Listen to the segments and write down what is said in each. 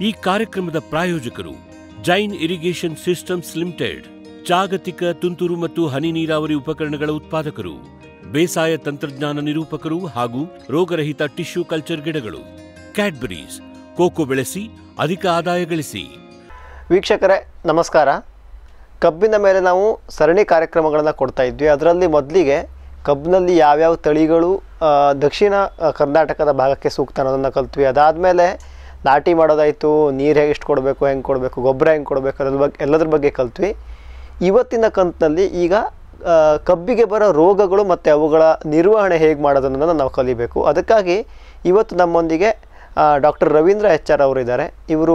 ಈ ಕಾರ್ಯಕ್ರಮದ ಪ್ರಾಯೋಜಕರು ಜೈನ್ ಇರಿಗೇಷನ್ ಸಿಸ್ಟಮ್ಸ್ ಲಿಮಿಟೆಡ್ ಜಾಗತಿಕ ತುಂತುರು ಮತ್ತು ಹನಿ ನೀರಾವರಿ ಉಪಕರಣಗಳ ಉತ್ಪಾದಕರು ಬೇಸಾಯ ತಂತ್ರಜ್ಞಾನ ನಿರೂಪಕರು ಹಾಗೂ ರೋಗರಹಿತ ಟಿಶ್ಯೂ ಕಲ್ಚರ್ ಗಿಡಗಳು ಕ್ಯಾಡ್ಬರೀಸ್ ಕೋಕೋ ಬೆಳೆಸಿ ಅಧಿಕ ಆದಾಯ ಗಳಿಸಿ ವೀಕ್ಷಕರೇ ನಮಸ್ಕಾರ ಕಬ್ಬಿನ ಮೇಲೆ ನಾವು ಸರಣಿ ಕಾರ್ಯಕ್ರಮಗಳನ್ನು ಕೊಡ್ತಾ ಇದ್ವಿ ಅದರಲ್ಲಿ ಮೊದಲಿಗೆ ಕಬ್ಬಿನಲ್ಲಿ ಯಾವ್ಯಾವ ತಳಿಗಳು ಆ, ದಕ್ಷಿಣ ಆ, ಕರ್ನಾಟಕದ ಭಾಗಕ್ಕೆ ಸೂಕ್ತ ಅನ್ನೋದನ್ನು ಕಲ್ತ್ವಿ ಅದಾದಮೇಲೆ ನಾಟಿ ಮಾಡೋದಾಯಿತು ನೀರು ಹೇಗೆ ಎಷ್ಟು ಕೊಡಬೇಕು ಹೆಂಗೆ ಕೊಡಬೇಕು ಗೊಬ್ಬರ ಹೆಂಗೆ ಕೊಡಬೇಕು ಅದ್ರ ಬಗ್ಗೆ ಎಲ್ಲದ್ರ ಬಗ್ಗೆ ಕಲ್ತ್ವಿ ಇವತ್ತಿನ ಕಂತಿನಲ್ಲಿ ಈಗ ಆ, ಕಬ್ಬಿಗೆ ಬರೋ ರೋಗಗಳು ಮತ್ತು ಅವುಗಳ ನಿರ್ವಹಣೆ ಹೇಗೆ ಮಾಡೋದನ್ನು ನಾವು ಕಲಿಬೇಕು ಅದಕ್ಕಾಗಿ ಇವತ್ತು ನಮ್ಮೊಂದಿಗೆ ಡಾಕ್ಟರ್ ರವೀಂದ್ರ ಎಚ್ ಆರ್ ಅವರಿದ್ದಾರೆ ಇವರು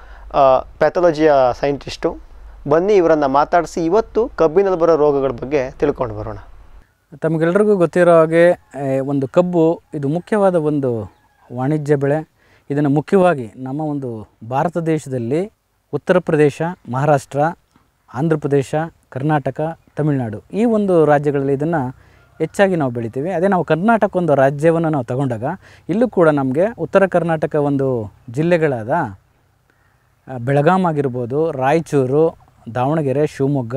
ಪ್ಯಾಥಾಲಜಿಯ ಸೈಂಟಿಸ್ಟು ಬನ್ನಿ ಇವರನ್ನು ಮಾತಾಡಿಸಿ ಇವತ್ತು ಕಬ್ಬಿನಲ್ಲಿ ಬರೋ ರೋಗಗಳ ಬಗ್ಗೆ ತಿಳ್ಕೊಂಡು ಬರೋಣ ತಮಗೆಲ್ಲರಿಗೂ ಗೊತ್ತಿರೋ ಹಾಗೆ ಆ, ಒಂದು ಕಬ್ಬು ಇದು ಮುಖ್ಯವಾದ ಒಂದು ವಾಣಿಜ್ಯ ಬೆಳೆ ಇದನ್ನು ಮುಖ್ಯವಾಗಿ ನಮ್ಮ ಒಂದು ಭಾರತ ದೇಶದಲ್ಲಿ ಉತ್ತರ ಪ್ರದೇಶ ಮಹಾರಾಷ್ಟ್ರ ಆಂಧ್ರ ಪ್ರದೇಶ ಕರ್ನಾಟಕ ತಮಿಳುನಾಡು ಈ ಒಂದು ರಾಜ್ಯಗಳಲ್ಲಿ ಇದನ್ನು ಹೆಚ್ಚಾಗಿ ನಾವು ಬೆಳಿತೀವಿ ಅದೇ ನಾವು ಕರ್ನಾಟಕ ಒಂದು ರಾಜ್ಯವನ್ನು ನಾವು ತಗೊಂಡಾಗ ಇಲ್ಲೂ ಕೂಡ ನಮಗೆ ಉತ್ತರ ಕರ್ನಾಟಕ ಒಂದು ಜಿಲ್ಲೆಗಳಾದ ಆ, ಬೆಳಗಾಂ ಆಗಿರ್ಬೋದು ರಾಯಚೂರು ದಾವಣಗೆರೆ ಶಿವಮೊಗ್ಗ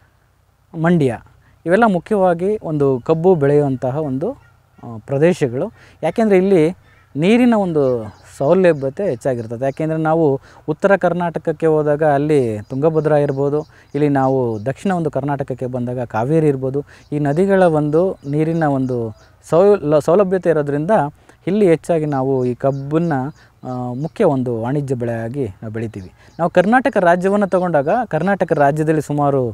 ಮಂಡ್ಯ ಇವೆಲ್ಲ ಮುಖ್ಯವಾಗಿ ಒಂದು ಕಬ್ಬು ಬೆಳೆಯುವಂತಹ ಒಂದು ಆ, ಪ್ರದೇಶಗಳು ಯಾಕೆಂದರೆ ಇಲ್ಲಿ ನೀರಿನ ಒಂದು ಸೌಲಭ್ಯತೆ ಹೆಚ್ಚಾಗಿರ್ತದೆ ಯಾಕೆಂದರೆ ನಾವು ಉತ್ತರ ಕರ್ನಾಟಕಕ್ಕೆ ಹೋದಾಗ ಅಲ್ಲಿ ತುಂಗಭದ್ರಾ ಇರ್ಬೋದು ಇಲ್ಲಿ ನಾವು ದಕ್ಷಿಣ ಒಂದು ಕರ್ನಾಟಕಕ್ಕೆ ಬಂದಾಗ ಕಾವೇರಿ ಇರ್ಬೋದು ಈ ನದಿಗಳ ಒಂದು ನೀರಿನ ಒಂದು ಸೌಲ ಸೌಲಭ್ಯತೆ ಇರೋದ್ರಿಂದ ಇಲ್ಲಿ ಹೆಚ್ಚಾಗಿ ನಾವು ಈ ಕಬ್ಬನ್ನು ಆ, ಮುಖ್ಯ ಒಂದು ವಾಣಿಜ್ಯ ಬೆಳೆಯಾಗಿ ನಾವು ಬೆಳಿತೀವಿ ನಾವು ಕರ್ನಾಟಕ ರಾಜ್ಯವನ್ನು ತಗೊಂಡಾಗ ಕರ್ನಾಟಕ ರಾಜ್ಯದಲ್ಲಿ ಸುಮಾರು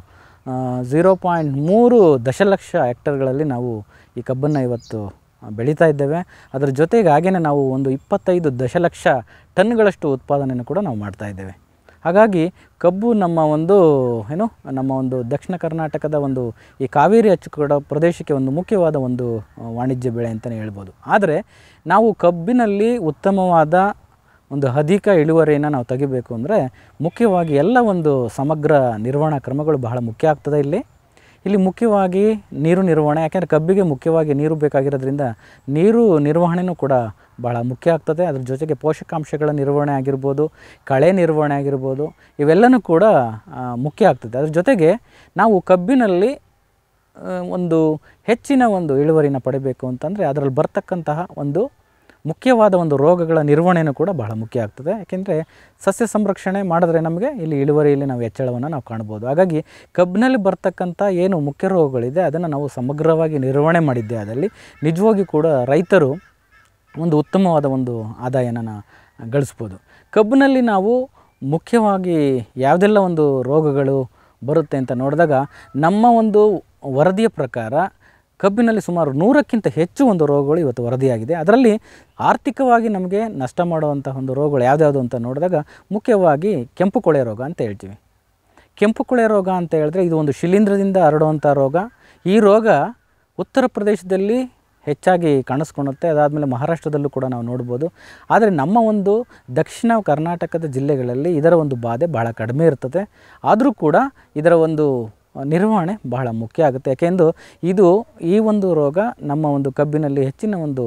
ಝೀರೋ ಪಾಯಿಂಟ್ ಮೂರು ದಶಲಕ್ಷ ಹೆಕ್ಟರ್ಗಳಲ್ಲಿ ನಾವು ಈ ಕಬ್ಬನ್ನು ಇವತ್ತು ಆ, ಬೆಳೀತಾ ಇದ್ದೇವೆ ಅದರ ಜೊತೆಗೆ ಹಾಗೆಯೇ ನಾವು ಒಂದು ಇಪ್ಪತ್ತೈದು ದಶಲಕ್ಷ ಟನ್ಗಳಷ್ಟು ಉತ್ಪಾದನೆಯನ್ನು ಕೂಡ ನಾವು ಮಾಡ್ತಾ ಇದ್ದೇವೆ ಹಾಗಾಗಿ ಕಬ್ಬು ನಮ್ಮ ಒಂದು ಏನು ನಮ್ಮ ಒಂದು ದಕ್ಷಿಣ ಕರ್ನಾಟಕದ ಒಂದು ಈ ಕಾವೇರಿ ಅಚ್ಚುಕಡ ಪ್ರದೇಶಕ್ಕೆ ಒಂದು ಮುಖ್ಯವಾದ ಒಂದು ಆ, ವಾಣಿಜ್ಯ ಬೆಳೆ ಅಂತಲೇ ಹೇಳ್ಬೋದು ಆದರೆ ನಾವು ಕಬ್ಬಿನಲ್ಲಿ ಉತ್ತಮವಾದ ಒಂದು ಅಧಿಕ ಇಳುವರಿಯನ್ನು ನಾವು ತೆಗಿಬೇಕು ಅಂದರೆ ಮುಖ್ಯವಾಗಿ ಎಲ್ಲ ಒಂದು ಸಮಗ್ರ ನಿರ್ವಹಣಾ ಕ್ರಮಗಳು ಬಹಳ ಮುಖ್ಯ ಆಗ್ತದೆ ಇಲ್ಲಿ ಇಲ್ಲಿ ಮುಖ್ಯವಾಗಿ ನೀರು ನಿರ್ವಹಣೆ ಯಾಕೆಂದರೆ ಕಬ್ಬಿಗೆ ಮುಖ್ಯವಾಗಿ ನೀರು ಬೇಕಾಗಿರೋದ್ರಿಂದ ನೀರು ನಿರ್ವಹಣೆಯೂ ಕೂಡ ಬಹಳ ಮುಖ್ಯ ಆಗ್ತದೆ ಅದ್ರ ಜೊತೆಗೆ ಪೋಷಕಾಂಶಗಳ ನಿರ್ವಹಣೆ ಆಗಿರ್ಬೋದು ಕಳೆ ನಿರ್ವಹಣೆ ಆಗಿರ್ಬೋದು ಇವೆಲ್ಲನೂ ಕೂಡ ಆ, ಮುಖ್ಯ ಆಗ್ತದೆ ಅದ್ರ ಜೊತೆಗೆ ನಾವು ಕಬ್ಬಿನಲ್ಲಿ ಆ, ಒಂದು ಹೆಚ್ಚಿನ ಒಂದು ಇಳುವರಿನ ಪಡಿಬೇಕು ಅಂತಂದರೆ ಅದರಲ್ಲಿ ಬರ್ತಕ್ಕಂತಹ ಒಂದು ಮುಖ್ಯವಾದ ಒಂದು ರೋಗಗಳ ನಿರ್ವಹಣೆಯೂ ಕೂಡ ಬಹಳ ಮುಖ್ಯ ಆಗ್ತದೆ ಯಾಕೆಂದರೆ ಸಸ್ಯ ಸಂರಕ್ಷಣೆ ಮಾಡಿದ್ರೆ ನಮಗೆ ಇಲ್ಲಿ ಇಳುವರಿಯಲ್ಲಿ ನಾವು ಹೆಚ್ಚಳವನ್ನು ನಾವು ಕಾಣ್ಬೋದು ಹಾಗಾಗಿ ಕಬ್ಬಿನಲ್ಲಿ ಬರ್ತಕ್ಕಂಥ ಏನು ಮುಖ್ಯ ರೋಗಗಳಿದೆ ಅದನ್ನು ನಾವು ಸಮಗ್ರವಾಗಿ ನಿರ್ವಹಣೆ ಮಾಡಿದ್ದೆ ಅದರಲ್ಲಿ ನಿಜವಾಗಿ ಕೂಡ ರೈತರು ಒಂದು ಉತ್ತಮವಾದ ಒಂದು ಆದಾಯನ ನಾ- ಗಳಿಸ್ಬೋದು ಕಬ್ಬಿನಲ್ಲಿ ನಾವು ಮುಖ್ಯವಾಗಿ ಯಾವುದೆಲ್ಲ ಒಂದು ರೋಗಗಳು ಬರುತ್ತೆ ಅಂತ ನೋಡಿದಾಗ ನಮ್ಮ ಒಂದು ವರದಿಯ ಪ್ರಕಾರ ಕಬ್ಬಿನಲ್ಲಿ ಸುಮಾರು ನೂರಕ್ಕಿಂತ ಹೆಚ್ಚು ಒಂದು ರೋಗಗಳು ಇವತ್ತು ವರದಿಯಾಗಿದೆ ಅದರಲ್ಲಿ ಆರ್ಥಿಕವಾಗಿ ನಮಗೆ ನಷ್ಟ ಮಾಡುವಂತಹ ಒಂದು ರೋಗಗಳು ಯಾವ್ದ್ಯಾವುದು ಅಂತ ನೋಡಿದಾಗ ಮುಖ್ಯವಾಗಿ ಕೆಂಪು ಕೊಳೆ ರೋಗ ಅಂತ ಹೇಳ್ತೀವಿ ಕೆಂಪು ಕೊಳೆ ರೋಗ ಅಂತ ಹೇಳಿದ್ರೆ ಇದು ಒಂದು ಶಿಲೀಂಧ್ರದಿಂದ ಹರಡುವಂಥ ರೋಗ ಈ ರೋಗ ಉತ್ತರ ಪ್ರದೇಶದಲ್ಲಿ ಹೆಚ್ಚಾಗಿ ಕಾಣಿಸ್ಕೊಳುತ್ತೆ ಅದಾದಮೇಲೆ ಮಹಾರಾಷ್ಟ್ರದಲ್ಲೂ ಕೂಡ ನಾವು ನೋಡ್ಬೋದು ಆದರೆ ನಮ್ಮ ಒಂದು ದಕ್ಷಿಣ ಕರ್ನಾಟಕದ ಜಿಲ್ಲೆಗಳಲ್ಲಿ ಇದರ ಒಂದು ಬಾಧೆ ಬಹಳ ಕಡಿಮೆ ಇರ್ತದೆ ಆದರೂ ಕೂಡ ಇದರ ಒಂದು ನಿರ್ವಹಣೆ ಬಹಳ ಮುಖ್ಯ ಆಗುತ್ತೆ ಯಾಕೆಂದು ಇದು ಈ ಒಂದು ರೋಗ ನಮ್ಮ ಒಂದು ಕಬ್ಬಿನಲ್ಲಿ ಹೆಚ್ಚಿನ ಒಂದು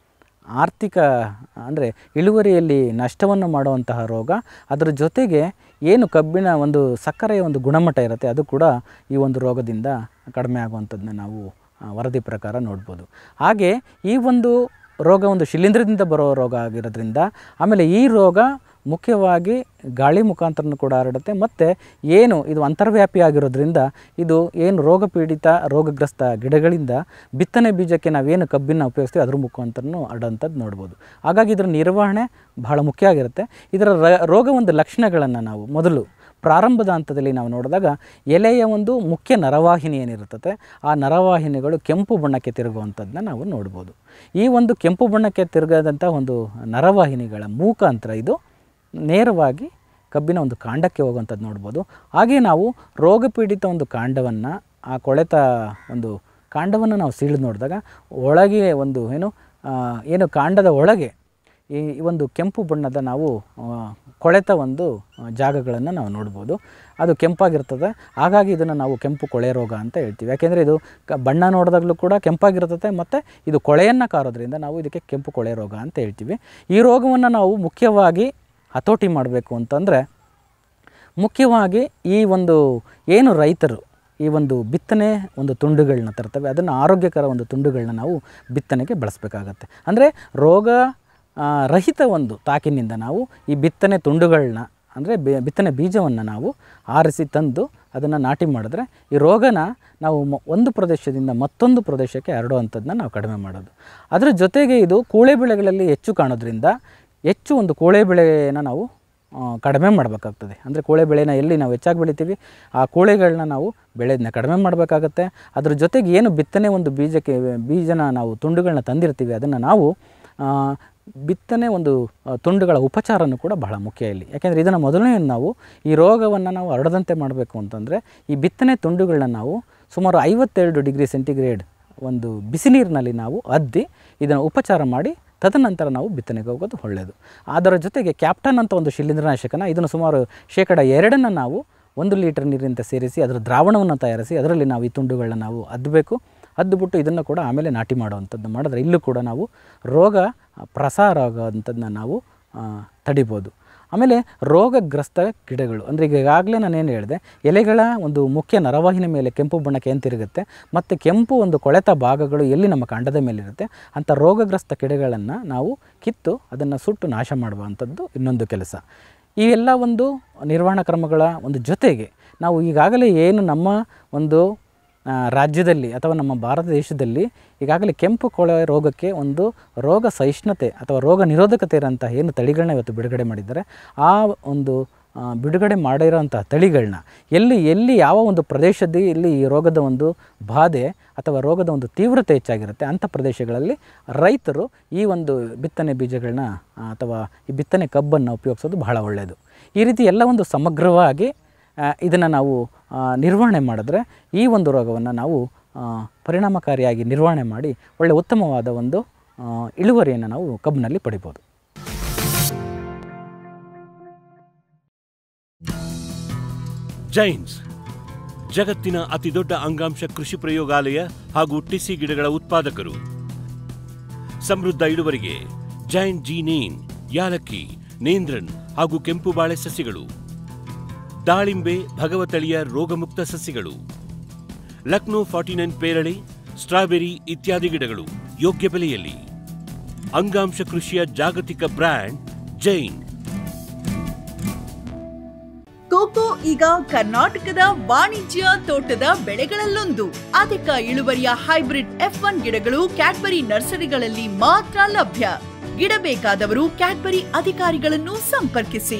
ಆರ್ಥಿಕ ಅಂದರೆ ಇಳುವರಿಯಲ್ಲಿ ನಷ್ಟವನ್ನು ಮಾಡುವಂತಹ ರೋಗ ಅದರ ಜೊತೆಗೆ ಏನು ಕಬ್ಬಿನ ಒಂದು ಸಕ್ಕರೆಯ ಒಂದು ಗುಣಮಟ್ಟ ಇರುತ್ತೆ ಅದು ಕೂಡ ಈ ಒಂದು ರೋಗದಿಂದ ಕಡಿಮೆ ಆಗುವಂಥದ್ದನ್ನ ನಾವು ಆ, ವರದಿ ಪ್ರಕಾರ ನೋಡ್ಬೋದು ಹಾಗೆ ಈ ಒಂದು ರೋಗ ಒಂದು ಶಿಲೀಂಧ್ರದಿಂದ ಬರೋ ರೋಗ ಆಗಿರೋದ್ರಿಂದ ಆಮೇಲೆ ಈ ರೋಗ ಮುಖ್ಯವಾಗಿ ಗಾಳಿ ಮುಖಾಂತರನೂ ಕೂಡ ಹರಡುತ್ತೆ ಮತ್ತು ಏನು ಇದು ಅಂತರ್ವ್ಯಾಪಿ ಆಗಿರೋದ್ರಿಂದ ಇದು ಏನು ರೋಗ ಪೀಡಿತ ರೋಗಗ್ರಸ್ತ ಗಿಡಗಳಿಂದ ಬಿತ್ತನೆ ಬೀಜಕ್ಕೆ ನಾವೇನು ಕಬ್ಬಿನ ಉಪಯೋಗಿಸ್ತೀವಿ ಅದ್ರ ಮುಖಾಂತರನೂ ಹರಡೋಂಥದ್ದು ನೋಡ್ಬೋದು ಹಾಗಾಗಿ ಇದರ ನಿರ್ವಹಣೆ ಬಹಳ ಮುಖ್ಯ ಆಗಿರುತ್ತೆ ಇದರ ರ- ರೋಗ ಒಂದು ಲಕ್ಷಣಗಳನ್ನು ನಾವು ಮೊದಲು ಪ್ರಾರಂಭದ ಹಂತದಲ್ಲಿ ನಾವು ನೋಡಿದಾಗ ಎಲೆಯ ಒಂದು ಮುಖ್ಯ ನರವಾಹಿನಿ ಏನಿರುತ್ತದೆ ಆ ನರವಾಹಿನಿಗಳು ಕೆಂಪು ಬಣ್ಣಕ್ಕೆ ತಿರುಗುವಂಥದ್ದನ್ನ ನಾವು ನೋಡ್ಬೋದು ಈ ಒಂದು ಕೆಂಪು ಬಣ್ಣಕ್ಕೆ ತಿರುಗದಂಥ ಒಂದು ನರವಾಹಿನಿಗಳ ಮುಖಾಂತರ ಇದು ನೇರವಾಗಿ ಕಬ್ಬಿನ ಒಂದು ಕಾಂಡಕ್ಕೆ ಹೋಗುವಂಥದ್ದು ನೋಡ್ಬೋದು ಹಾಗೆ ನಾವು ರೋಗಪೀಡಿತ ಒಂದು ಕಾಂಡವನ್ನು ಆ ಕೊಳೆತ ಒಂದು ಕಾಂಡವನ್ನು ನಾವು ಸೀಳು ನೋಡಿದಾಗ ಒಳಗೆ ಒಂದು ಏನು ಆ, ಏನು ಕಾಂಡದ ಒಳಗೆ ಈ ಈ ಒಂದು ಕೆಂಪು ಬಣ್ಣದ ನಾವು ಆ, ಕೊಳೆತ ಒಂದು ಜಾಗಗಳನ್ನು ನಾವು ನೋಡ್ಬೋದು ಅದು ಕೆಂಪಾಗಿರ್ತದೆ ಹಾಗಾಗಿ ಇದನ್ನು ನಾವು ಕೆಂಪು ಕೊಳೆ ರೋಗ ಅಂತ ಹೇಳ್ತೀವಿ ಯಾಕೆಂದರೆ ಇದು ಕ ಬಣ್ಣ ನೋಡಿದಾಗಲೂ ಕೂಡ ಕೆಂಪಾಗಿರ್ತದೆ ಮತ್ತು ಇದು ಕೊಳೆಯನ್ನು ಕಾರೋದ್ರಿಂದ ನಾವು ಇದಕ್ಕೆ ಕೆಂಪು ಕೊಳೆ ರೋಗ ಅಂತ ಹೇಳ್ತೀವಿ ಈ ರೋಗವನ್ನು ನಾವು ಮುಖ್ಯವಾಗಿ ಹತೋಟಿ ಮಾಡಬೇಕು ಅಂತಂದರೆ ಮುಖ್ಯವಾಗಿ ಈ ಒಂದು ಏನು ರೈತರು ಈ ಒಂದು ಬಿತ್ತನೆ ಒಂದು ತುಂಡುಗಳನ್ನ ತರ್ತವೆ ಅದನ್ನು ಆರೋಗ್ಯಕರ ಒಂದು ತುಂಡುಗಳನ್ನ ನಾವು ಬಿತ್ತನೆಗೆ ಬಳಸಬೇಕಾಗತ್ತೆ ಅಂದರೆ ರೋಗ ಆ, ರಹಿತ ಒಂದು ತಾಕಿನಿಂದ ನಾವು ಈ ಬಿತ್ತನೆ ತುಂಡುಗಳನ್ನ ಅಂದರೆ ಬಿತ್ತನೆ ಬೀಜವನ್ನು ನಾವು ಆರಿಸಿ ತಂದು ಅದನ್ನು ನಾಟಿ ಮಾಡಿದ್ರೆ ಈ ರೋಗನ ನಾವು ಮ- ಒಂದು ಪ್ರದೇಶದಿಂದ ಮತ್ತೊಂದು ಪ್ರದೇಶಕ್ಕೆ ಹರಡುವಂಥದ್ದನ್ನ ನಾವು ಕಡಿಮೆ ಮಾಡೋದು ಅದರ ಜೊತೆಗೆ ಇದು ಕೂಳೆ ಬೆಳೆಗಳಲ್ಲಿ ಹೆಚ್ಚು ಕಾಣೋದ್ರಿಂದ ಹೆಚ್ಚು ಒಂದು ಕೂಳೆ ಬೆಳೆನ ನಾವು ಆ, ಕಡಿಮೆ ಮಾಡಬೇಕಾಗ್ತದೆ ಅಂದರೆ ಕೂಳೆ ಬೆಳೆನ ಎಲ್ಲಿ ನಾವು ಹೆಚ್ಚಾಗಿ ಬೆಳಿತೀವಿ ಆ ಕೂಳೆಗಳನ್ನ ನಾವು ಬೆಳೆದನ್ನ ಕಡಿಮೆ ಮಾಡಬೇಕಾಗತ್ತೆ ಅದ್ರ ಜೊತೆಗೆ ಏನು ಬಿತ್ತನೆ ಒಂದು ಬೀಜಕ್ಕೆ ಬೀಜನ ನಾವು ತುಂಡುಗಳನ್ನ ತಂದಿರ್ತೀವಿ ಅದನ್ನು ನಾವು ಆ, ಬಿತ್ತನೆ ಒಂದು ಆ, ತುಂಡುಗಳ ಉಪಚಾರನೂ ಕೂಡ ಬಹಳ ಮುಖ್ಯ ಇಲ್ಲಿ ಯಾಕೆಂದರೆ ಇದನ್ನು ಮೊದಲನೇ ನಾವು ಈ ರೋಗವನ್ನು ನಾವು ಹರಡದಂತೆ ಮಾಡಬೇಕು ಅಂತಂದರೆ ಈ ಬಿತ್ತನೆ ತುಂಡುಗಳನ್ನ ನಾವು ಸುಮಾರು ಐವತ್ತೆರಡು ಡಿಗ್ರಿ ಸೆಂಟಿಗ್ರೇಡ್ ಒಂದು ಬಿಸಿ ನೀರಿನಲ್ಲಿ ನಾವು ಅದ್ದಿ ಇದನ್ನು ಉಪಚಾರ ಮಾಡಿ ತದನಂತರ ನಾವು ಬಿತ್ತನೆಗೆ ಹೋಗೋದು ಒಳ್ಳೆಯದು ಅದರ ಜೊತೆಗೆ ಕ್ಯಾಪ್ಟನ್ ಅಂತ ಒಂದು ಶಿಲೀಂಧ್ರನಾಶಕನ ಇದನ್ನು ಸುಮಾರು ಶೇಕಡ ಎರಡನ್ನು ನಾವು ಒಂದು ಲೀಟರ್ ನೀರಿನಿಂದ ಸೇರಿಸಿ ಅದರ ದ್ರಾವಣವನ್ನು ತಯಾರಿಸಿ ಅದರಲ್ಲಿ ನಾವು ಈ ತುಂಡುಗಳನ್ನ ನಾವು ಅದ್ದಬೇಕು ಅದ್ದುಬಿಟ್ಟು ಇದನ್ನು ಕೂಡ ಆಮೇಲೆ ನಾಟಿ ಮಾಡುವಂಥದ್ದು ಮಾಡಿದ್ರೆ ಇಲ್ಲೂ ಕೂಡ ನಾವು ರೋಗ ಪ್ರಸಾರ ಆಗೋವಂಥದ್ದನ್ನ ನಾವು ಆ, ತಡಿಬೋದು ಆಮೇಲೆ ರೋಗಗ್ರಸ್ತ ಗಿಡಗಳು ಅಂದರೆ ಈಗ ಈಗಾಗಲೇ ನಾನೇನು ಹೇಳಿದೆ ಎಲೆಗಳ ಒಂದು ಮುಖ್ಯ ನರವಾಹಿನಿ ಮೇಲೆ ಕೆಂಪು ಬಣ್ಣಕ್ಕೆ ಏನು ತಿರುಗುತ್ತೆ ಮತ್ತು ಕೆಂಪು ಒಂದು ಕೊಳೆತ ಭಾಗಗಳು ಎಲ್ಲಿ ನಮ್ಮ ಕಾಂಡದ ಮೇಲಿರುತ್ತೆ ಅಂಥ ರೋಗಗ್ರಸ್ತ ಗಿಡಗಳನ್ನು ನಾವು ಕಿತ್ತು ಅದನ್ನು ಸುಟ್ಟು ನಾಶ ಮಾಡುವಂಥದ್ದು ಇನ್ನೊಂದು ಕೆಲಸ ಈ ಎಲ್ಲ ಒಂದು ನಿರ್ವಹಣಾ ಕ್ರಮಗಳ ಒಂದು ಜೊತೆಗೆ ನಾವು ಈಗಾಗಲೇ ಏನು ನಮ್ಮ ಒಂದು ಆ, ರಾಜ್ಯದಲ್ಲಿ ಅಥವಾ ನಮ್ಮ ಭಾರತ ದೇಶದಲ್ಲಿ ಈಗಾಗಲೇ ಕೆಂಪು ಕೊಳೆ ರೋಗಕ್ಕೆ ಒಂದು ರೋಗ ಸಹಿಷ್ಣುತೆ ಅಥವಾ ರೋಗ ನಿರೋಧಕತೆ ಇರೋಂಥ ಏನು ತಳಿಗಳನ್ನ ಇವತ್ತು ಬಿಡುಗಡೆ ಮಾಡಿದ್ದಾರೆ ಆ ಒಂದು ಆ, ಬಿಡುಗಡೆ ಮಾಡಿರೋಂಥ ತಳಿಗಳನ್ನ ಎಲ್ಲಿ ಎಲ್ಲಿ ಯಾವ ಒಂದು ಪ್ರದೇಶದಲ್ಲಿ ಈ ರೋಗದ ಒಂದು ಬಾಧೆ ಅಥವಾ ರೋಗದ ಒಂದು ತೀವ್ರತೆ ಹೆಚ್ಚಾಗಿರುತ್ತೆ ಅಂಥ ಪ್ರದೇಶಗಳಲ್ಲಿ ರೈತರು ಈ ಒಂದು ಬಿತ್ತನೆ ಬೀಜಗಳನ್ನ ಆ, ಅಥವಾ ಈ ಬಿತ್ತನೆ ಕಬ್ಬನ್ನು ಉಪಯೋಗಿಸೋದು ಬಹಳ ಒಳ್ಳೆಯದು ಈ ರೀತಿ ಎಲ್ಲ ಒಂದು ಸಮಗ್ರವಾಗಿ ಇದನ್ನು ನಾವು ಆ, ನಿರ್ವಹಣೆ ಮಾಡಿದ್ರೆ ಈ ಒಂದು ರೋಗವನ್ನು ನಾವು ಆ, ಪರಿಣಾಮಕಾರಿಯಾಗಿ ನಿರ್ವಹಣೆ ಮಾಡಿ ಒಳ್ಳೆ ಉತ್ತಮವಾದ ಒಂದು ಆ, ಇಳುವರಿಯನ್ನು ನಾವು ಕಬ್ಬಿನಲ್ಲಿ ಪಡಿಬೋದು ಜೈನ್ಸ್ ಜಗತ್ತಿನ ಅತಿದೊಡ್ಡ ಅಂಗಾಂಶ ಕೃಷಿ ಪ್ರಯೋಗಾಲಯ ಹಾಗೂ ಟಿಸಿ ಗಿಡಗಳ ಉತ್ಪಾದಕರು ಸಮೃದ್ಧ ಇಳುವರಿಗೆ ಜೈನ್ ಜಿ ನೇನ್ ಯಾಲಕ್ಕಿ ನೇಂದ್ರನ್ ಹಾಗೂ ಕೆಂಪು ಬಾಳೆ ಸಸಿಗಳು ದಾಳಿಂಬೆ ಭಗವತಳಿಯ ರೋಗಮುಕ್ತ ಸಸಿಗಳು ಲಕ್ನೋ ಫಾರ್ಟಿ ನೈನ್ ಪೇರಳೆ ಸ್ಟ್ರಾಬೆರಿ ಇತ್ಯಾದಿ ಗಿಡಗಳು ಯೋಗ್ಯ ಬೆಲೆಯಲ್ಲಿ ಅಂಗಾಂಶ ಕೃಷಿಯ ಜಾಗತಿಕ ಬ್ರ್ಯಾಂಡ್ ಜೈನ್ ಕೋಕೋ ಈಗ ಕರ್ನಾಟಕದ ವಾಣಿಜ್ಯ ತೋಟದ ಬೆಳೆಗಳಲ್ಲೊಂದು ಅಧಿಕ ಇಳುವರಿಯ ಹೈಬ್ರಿಡ್ ಎಫ್ ಒನ್ ಗಿಡಗಳು ಕ್ಯಾಡ್ಬರಿ ನರ್ಸರಿಗಳಲ್ಲಿ ಮಾತ್ರ ಲಭ್ಯ ಗಿಡ ಬೇಕಾದವರು ಕ್ಯಾಡ್ಬರಿ ಅಧಿಕಾರಿಗಳನ್ನು ಸಂಪರ್ಕಿಸಿ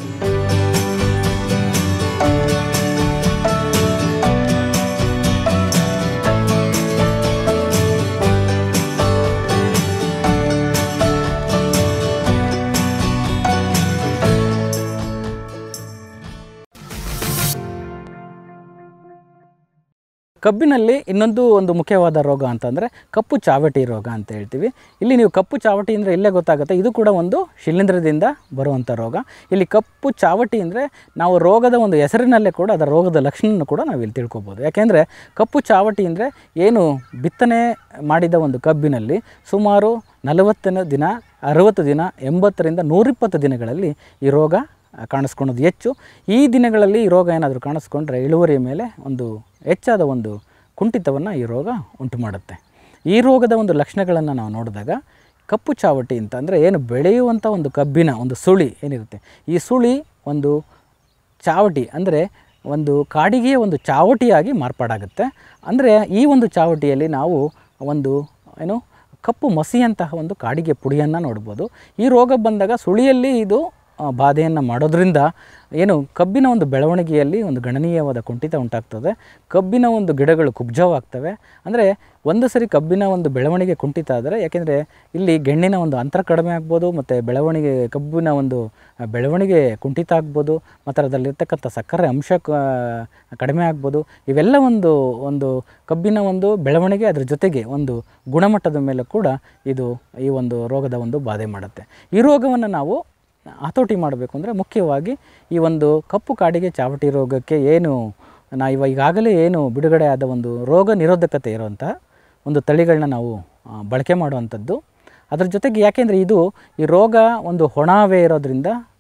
ಕಬ್ಬಿನಲ್ಲಿ ಇನ್ನೊಂದು ಒಂದು ಮುಖ್ಯವಾದ ರೋಗ ಅಂತಂದರೆ ಕಪ್ಪು ಚಾವಟಿ ರೋಗ ಅಂತ ಹೇಳ್ತೀವಿ ಇಲ್ಲಿ ನೀವು ಕಪ್ಪು ಚಾವಟಿ ಅಂದರೆ ಇಲ್ಲೇ ಗೊತ್ತಾಗುತ್ತೆ ಇದು ಕೂಡ ಒಂದು ಶಿಲೀಂಧ್ರದಿಂದ ಬರುವಂಥ ರೋಗ ಇಲ್ಲಿ ಕಪ್ಪು ಚಾವಟಿ ಅಂದರೆ ನಾವು ರೋಗದ ಒಂದು ಹೆಸರಿನಲ್ಲೇ ಕೂಡ ಅದರ ರೋಗದ ಲಕ್ಷಣ ಕೂಡ ನಾವು ಇಲ್ಲಿ ತಿಳ್ಕೊಬೋದು ಯಾಕೆಂದರೆ ಕಪ್ಪು ಚಾವಟಿ ಅಂದರೆ ಏನು ಬಿತ್ತನೆ ಮಾಡಿದ ಒಂದು ಕಬ್ಬಿನಲ್ಲಿ ಸುಮಾರು ನಲವತ್ತನೇ ದಿನ ಅರವತ್ತು ದಿನ ಎಂಬತ್ತರಿಂದ ನೂರಿಪ್ಪತ್ತು ದಿನಗಳಲ್ಲಿ ಈ ರೋಗ ಕಾಣಿಸ್ಕೊಳೋದು ಹೆಚ್ಚು ಈ ದಿನಗಳಲ್ಲಿ ಈ ರೋಗ ಏನಾದರೂ ಕಾಣಿಸ್ಕೊಂಡ್ರೆ ಇಳುವರಿಯ ಮೇಲೆ ಒಂದು ಹೆಚ್ಚಾದ ಒಂದು ಕುಂಠಿತವನ್ನು ಈ ರೋಗ ಉಂಟು ಮಾಡುತ್ತೆ ಈ ರೋಗದ ಒಂದು ಲಕ್ಷಣಗಳನ್ನು ನಾವು ನೋಡಿದಾಗ ಕಪ್ಪು ಚಾವಟಿ ಅಂತ ಅಂದರೆ ಏನು ಬೆಳೆಯುವಂಥ ಒಂದು ಕಬ್ಬಿನ ಒಂದು ಸುಳಿ ಏನಿರುತ್ತೆ ಈ ಸುಳಿ ಒಂದು ಚಾವಟಿ ಅಂದರೆ ಒಂದು ಕಾಡಿಗೆಯ ಒಂದು ಚಾವಟಿಯಾಗಿ ಮಾರ್ಪಾಡಾಗುತ್ತೆ ಅಂದರೆ ಈ ಒಂದು ಚಾವಟಿಯಲ್ಲಿ ನಾವು ಒಂದು ಏನು ಕಪ್ಪು ಮಸಿಯಂತಹ ಒಂದು ಕಾಡಿಗೆ ಪುಡಿಯನ್ನು ನೋಡ್ಬೋದು ಈ ರೋಗ ಬಂದಾಗ ಸುಳಿಯಲ್ಲಿ ಇದು ಆ, ಬಾಧೆಯನ್ನು ಮಾಡೋದ್ರಿಂದ ಏನು ಕಬ್ಬಿನ ಒಂದು ಬೆಳವಣಿಗೆಯಲ್ಲಿ ಒಂದು ಗಣನೀಯವಾದ ಕುಂಠಿತ ಉಂಟಾಗ್ತದೆ ಕಬ್ಬಿನ ಒಂದು ಗಿಡಗಳು ಕುಬ್ಜವಾಗ್ತವೆ ಅಂದರೆ ಒಂದು ಸರಿ ಕಬ್ಬಿನ ಒಂದು ಬೆಳವಣಿಗೆ ಕುಂಠಿತ ಆದರೆ ಯಾಕೆಂದರೆ ಇಲ್ಲಿ ಗೆಣ್ಣಿನ ಒಂದು ಅಂತರ ಕಡಿಮೆ ಆಗ್ಬೋದು ಮತ್ತು ಬೆಳವಣಿಗೆ ಕಬ್ಬಿನ ಒಂದು ಆ, ಬೆಳವಣಿಗೆ ಕುಂಠಿತ ಆಗ್ಬೋದು ಮತ್ತು ಅದರಲ್ಲಿರ್ತಕ್ಕಂಥ ಸಕ್ಕರೆ ಅಂಶ ಕ- ಕಡಿಮೆ ಆಗ್ಬೋದು ಇವೆಲ್ಲ ಒಂದು ಒಂದು ಕಬ್ಬಿನ ಒಂದು ಬೆಳವಣಿಗೆ ಅದರ ಜೊತೆಗೆ ಒಂದು ಗುಣಮಟ್ಟದ ಮೇಲೆ ಕೂಡ ಇದು ಈ ಒಂದು ರೋಗದ ಒಂದು ಬಾಧೆ ಮಾಡುತ್ತೆ ಈ ರೋಗವನ್ನು ನಾವು ಹತೋಟಿ ಮಾಡಬೇಕು ಅಂದರೆ ಮುಖ್ಯವಾಗಿ ಈ ಒಂದು ಕಪ್ಪು ಕಾಡಿಗೆ ಚಾವಟಿ ರೋಗಕ್ಕೆ ಏನು ನಾ ಇವ ಈಗಾಗಲೇ ಏನು ಬಿಡುಗಡೆ ಆದ ಒಂದು ರೋಗ ನಿರೋಧಕತೆ ಇರುವಂತಹ ಒಂದು ತಳಿಗಳನ್ನ ನಾವು ಆ, ಬಳಕೆ ಮಾಡುವಂಥದ್ದು ಅದ್ರ ಜೊತೆಗೆ ಯಾಕೆಂದರೆ ಇದು ಈ ರೋಗ ಒಂದು ಹೊಣಾವೇ ಇರೋದ್ರಿಂದ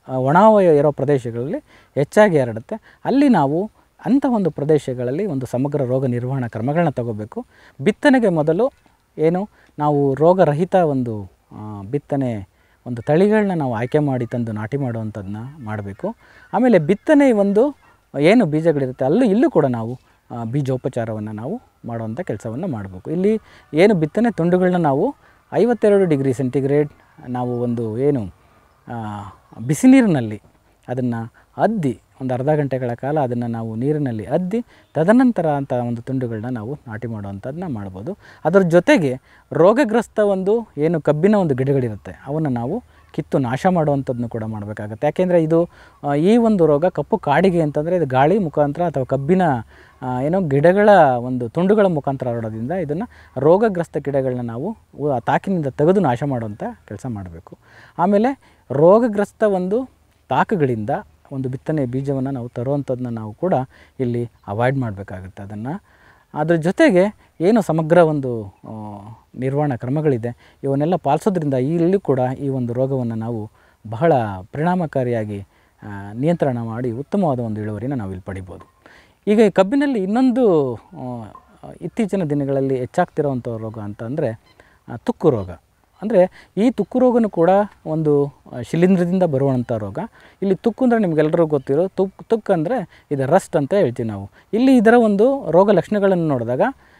ಆ, ಒಣಾವಯ ಇರೋ ಪ್ರದೇಶಗಳಲ್ಲಿ ಹೆಚ್ಚಾಗಿ ಹರಡುತ್ತೆ ಅಲ್ಲಿ ನಾವು ಅಂಥ ಒಂದು ಪ್ರದೇಶಗಳಲ್ಲಿ ಒಂದು ಸಮಗ್ರ ರೋಗ ನಿರ್ವಹಣಾ ಕ್ರಮಗಳನ್ನ ತಗೋಬೇಕು ಬಿತ್ತನೆಗೆ ಮೊದಲು ಏನು ನಾವು ರೋಗರಹಿತ ಒಂದು ಆ, ಬಿತ್ತನೆ ಒಂದು ತಳಿಗಳನ್ನ ನಾವು ಆಯ್ಕೆ ಮಾಡಿ ತಂದು ನಾಟಿ ಮಾಡುವಂಥದ್ದನ್ನ ಮಾಡಬೇಕು ಆಮೇಲೆ ಬಿತ್ತನೆ ಒಂದು ಏನು ಬೀಜಗಳಿರುತ್ತೆ ಅಲ್ಲೂ ಇಲ್ಲೂ ಕೂಡ ನಾವು ಆ, ಬೀಜೋಪಚಾರವನ್ನು ನಾವು ಮಾಡುವಂಥ ಕೆಲಸವನ್ನು ಮಾಡಬೇಕು ಇಲ್ಲಿ ಏನು ಬಿತ್ತನೆ ತುಂಡುಗಳನ್ನ ನಾವು ಐವತ್ತೆರಡು ಡಿಗ್ರಿ ಸೆಂಟಿಗ್ರೇಡ್ ನಾವು ಒಂದು ಏನು ಆ, ಬಿಸಿ ನೀರಿನಲ್ಲಿ ಅದನ್ನು ಅದ್ದಿ ಒಂದು ಅರ್ಧ ಗಂಟೆಗಳ ಕಾಲ ಅದನ್ನು ನಾವು ನೀರಿನಲ್ಲಿ ಅದ್ದಿ ತದನಂತರ ಅಂತ ಒಂದು ತುಂಡುಗಳನ್ನ ನಾವು ನಾಟಿ ಮಾಡುವಂಥದ್ದನ್ನ ಮಾಡ್ಬೋದು ಅದರ ಜೊತೆಗೆ ರೋಗಗ್ರಸ್ತ ಒಂದು ಏನು ಕಬ್ಬಿನ ಒಂದು ಗಿಡಗಳಿರುತ್ತೆ ಅವನ್ನು ನಾವು ಕಿತ್ತು ನಾಶ ಮಾಡುವಂಥದ್ದನ್ನು ಕೂಡ ಮಾಡಬೇಕಾಗತ್ತೆ ಯಾಕೆಂದರೆ ಇದು ಆ, ಈ ಒಂದು ರೋಗ ಕಪ್ಪು ಕಾಡಿಗೆ ಅಂತಂದರೆ ಇದು ಗಾಳಿ ಮುಖಾಂತರ ಅಥವಾ ಕಬ್ಬಿನ ಆ, ಏನೋ ಗಿಡಗಳ ಒಂದು ತುಂಡುಗಳ ಮುಖಾಂತರ ಹರಡೋದ್ರಿಂದ ಇದನ್ನು ರೋಗಗ್ರಸ್ತ ಗಿಡಗಳನ್ನ ನಾವು ಉ- ತಾಕಿನಿಂದ ತೆಗೆದು ನಾಶ ಮಾಡುವಂಥ ಕೆಲಸ ಮಾಡಬೇಕು ಆಮೇಲೆ ರೋಗಗ್ರಸ್ತ ಒಂದು ತಾಕುಗಳಿಂದ ಒಂದು ಬಿತ್ತನೆ ಬೀಜವನ್ನು ನಾವು ತರುವಂಥದ್ದನ್ನ ನಾವು ಕೂಡ ಇಲ್ಲಿ ಅವಾಯ್ಡ್ ಮಾಡಬೇಕಾಗುತ್ತೆ ಅದನ್ನು ಅದ್ರ ಜೊತೆಗೆ ಏನು ಸಮಗ್ರ ಒಂದು ಆ, ನಿರ್ವಹಣಾ ಕ್ರಮಗಳಿದೆ ಇವನ್ನೆಲ್ಲ ಪಾಲಿಸೋದ್ರಿಂದ ಇಲ್ಲಿ ಕೂಡ ಈ ಒಂದು ರೋಗವನ್ನು ನಾವು ಬಹಳ ಪರಿಣಾಮಕಾರಿಯಾಗಿ ಆ, ನಿಯಂತ್ರಣ ಮಾಡಿ ಉತ್ತಮವಾದ ಒಂದು ಇಳುವರಿನ ನಾವು ಇಲ್ಲಿ ಪಡಿಬೋದು ಈಗ ಈ ಕಬ್ಬಿನಲ್ಲಿ ಇನ್ನೊಂದು ಆ, ಇತ್ತೀಚಿನ ದಿನಗಳಲ್ಲಿ ಹೆಚ್ಚಾಗ್ತಿರೋವಂಥ ರೋಗ ಅಂತ ಅಂದರೆ ತುಕ್ಕು ರೋಗ ಅಂದರೆ ಈ ತುಕ್ಕು ರೋಗನೂ ಕೂಡ ಒಂದು ಆ, ಶಿಲೀಂಧ್ರದಿಂದ ಬರುವಂಥ ರೋಗ ಇಲ್ಲಿ ತುಕ್ಕು ಅಂದರೆ ನಿಮಗೆಲ್ಲರಿಗೂ ಗೊತ್ತಿರೋ ತುಕ್ ತುಕ್ಕು ಅಂದರೆ ಇದು ರಸ್ಟ್ ಅಂತ ಹೇಳ್ತೀವಿ ನಾವು ಇಲ್ಲಿ ಇದರ ಒಂದು ರೋಗ ಲಕ್ಷಣಗಳನ್ನು ನೋಡಿದಾಗ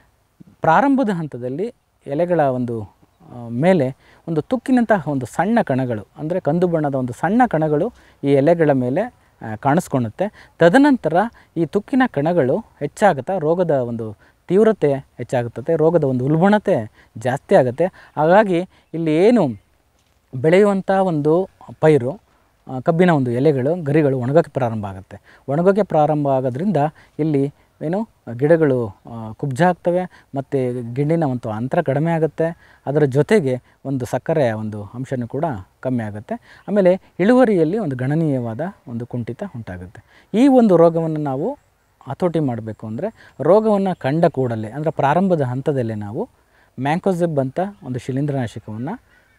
ಪ್ರಾರಂಭದ ಹಂತದಲ್ಲಿ ಎಲೆಗಳ ಒಂದು ಆ, ಮೇಲೆ ಒಂದು ತುಕ್ಕಿನಂತಹ ಒಂದು ಸಣ್ಣ ಕಣಗಳು ಅಂದರೆ ಕಂದು ಬಣ್ಣದ ಒಂದು ಸಣ್ಣ ಕಣಗಳು ಈ ಎಲೆಗಳ ಮೇಲೆ ಆ, ಕಾಣಿಸ್ಕೊಳ್ಳುತ್ತೆ ತದನಂತರ ಈ ತುಕ್ಕಿನ ಕಣಗಳು ಹೆಚ್ಚಾಗುತ್ತಾ ರೋಗದ ಒಂದು ತೀವ್ರತೆ ಹೆಚ್ಚಾಗುತ್ತದೆ ರೋಗದ ಒಂದು ಉಲ್ಬಣತೆ ಜಾಸ್ತಿ ಆಗುತ್ತೆ ಹಾಗಾಗಿ ಇಲ್ಲಿ ಏನು ಬೆಳೆಯುವಂಥ ಒಂದು ಪೈರು ಆ, ಕಬ್ಬಿನ ಒಂದು ಎಲೆಗಳು ಗರಿಗಳು ಒಣಗೋಕ್ಕೆ ಪ್ರಾರಂಭ ಆಗುತ್ತೆ ಒಣಗೋಕ್ಕೆ ಪ್ರಾರಂಭ ಆಗೋದ್ರಿಂದ ಇಲ್ಲಿ ಏನು ಗಿಡಗಳು ಆ, ಕುಬ್ಜ ಆಗ್ತವೆ ಮತ್ತು ಗಿಣ್ಣಿನ ಒಂದು ಅಂತರ ಕಡಿಮೆ ಆಗುತ್ತೆ ಅದರ ಜೊತೆಗೆ ಒಂದು ಸಕ್ಕರೆಯ ಒಂದು ಅಂಶನೂ ಕೂಡ ಕಮ್ಮಿ ಆಗುತ್ತೆ ಆಮೇಲೆ ಇಳುವರಿಯಲ್ಲಿ ಒಂದು ಗಣನೀಯವಾದ ಒಂದು ಕುಂಠಿತ ಉಂಟಾಗುತ್ತೆ ಈ ಒಂದು ರೋಗವನ್ನು ನಾವು ಹತೋಟಿ ಮಾಡಬೇಕು ಅಂದರೆ ರೋಗವನ್ನು ಕಂಡ ಕೂಡಲೇ ಅಂದರೆ ಪ್ರಾರಂಭದ ಹಂತದಲ್ಲೇ ನಾವು ಮ್ಯಾಂಕೋಸಿಬ್ ಅಂತ ಒಂದು ಶಿಲೀಂಧ್ರನಾಶಕವನ್ನು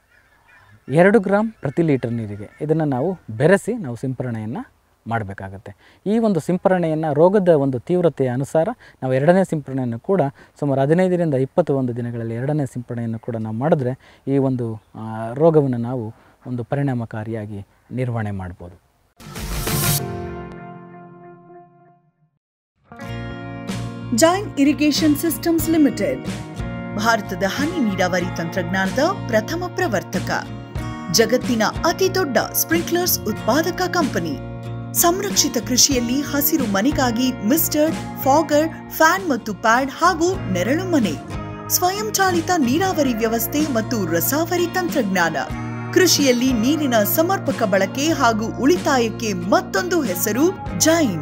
ಎರಡು ಗ್ರಾಮ್ ಪ್ರತಿ ಲೀಟರ್ ನೀರಿಗೆ ಇದನ್ನು ನಾವು ಬೆರೆಸಿ ನಾವು ಸಿಂಪರಣೆಯನ್ನು ಮಾಡಬೇಕಾಗತ್ತೆ ಈ ಒಂದು ಸಿಂಪರಣೆಯನ್ನು ರೋಗದ ಒಂದು ತೀವ್ರತೆಯ ಅನುಸಾರ ನಾವು ಎರಡನೇ ಸಿಂಪರಣೆಯನ್ನು ಕೂಡ ಸುಮಾರು ಹದಿನೈದರಿಂದ ಇಪ್ಪತ್ತು ಒಂದು ದಿನಗಳಲ್ಲಿ ಎರಡನೇ ಸಿಂಪರಣೆಯನ್ನು ಕೂಡ ನಾವು ಮಾಡಿದ್ರೆ ಈ ಒಂದು ಆ, ರೋಗವನ್ನು ನಾವು ಒಂದು ಪರಿಣಾಮಕಾರಿಯಾಗಿ ನಿರ್ವಹಣೆ ಮಾಡ್ಬೋದು ಜೈನ್ ಇರಿಗೇಷನ್ ಸಿಸ್ಟಮ್ಸ್ ಲಿಮಿಟೆಡ್ ಭಾರತದ ಹನಿ ನೀರಾವರಿ ತಂತ್ರಜ್ಞಾನದ ಪ್ರಥಮ ಪ್ರವರ್ತಕ ಜಗತ್ತಿನ ಅತಿ ದೊಡ್ಡ ಸ್ಪ್ರಿಂಕ್ಲರ್ಸ್ ಉತ್ಪಾದಕ ಕಂಪನಿ ಸಂರಕ್ಷಿತ ಕೃಷಿಯಲ್ಲಿ ಹಸಿರು ಮನೆಗಾಗಿ ಮಿಸ್ಟರ್ ಫಾಗರ್ ಫ್ಯಾನ್ ಮತ್ತು ಪ್ಯಾಡ್ ಹಾಗೂ ನೆರಳು ಮನೆ ಸ್ವಯಂಚಾಲಿತ ನೀರಾವರಿ ವ್ಯವಸ್ಥೆ ಮತ್ತು ರಸಾವರಿ ತಂತ್ರಜ್ಞಾನ ಕೃಷಿಯಲ್ಲಿ ನೀರಿನ ಸಮರ್ಪಕ ಬಳಕೆ ಹಾಗೂ ಉಳಿತಾಯಕ್ಕೆ ಮತ್ತೊಂದು ಹೆಸರು ಜೈನ್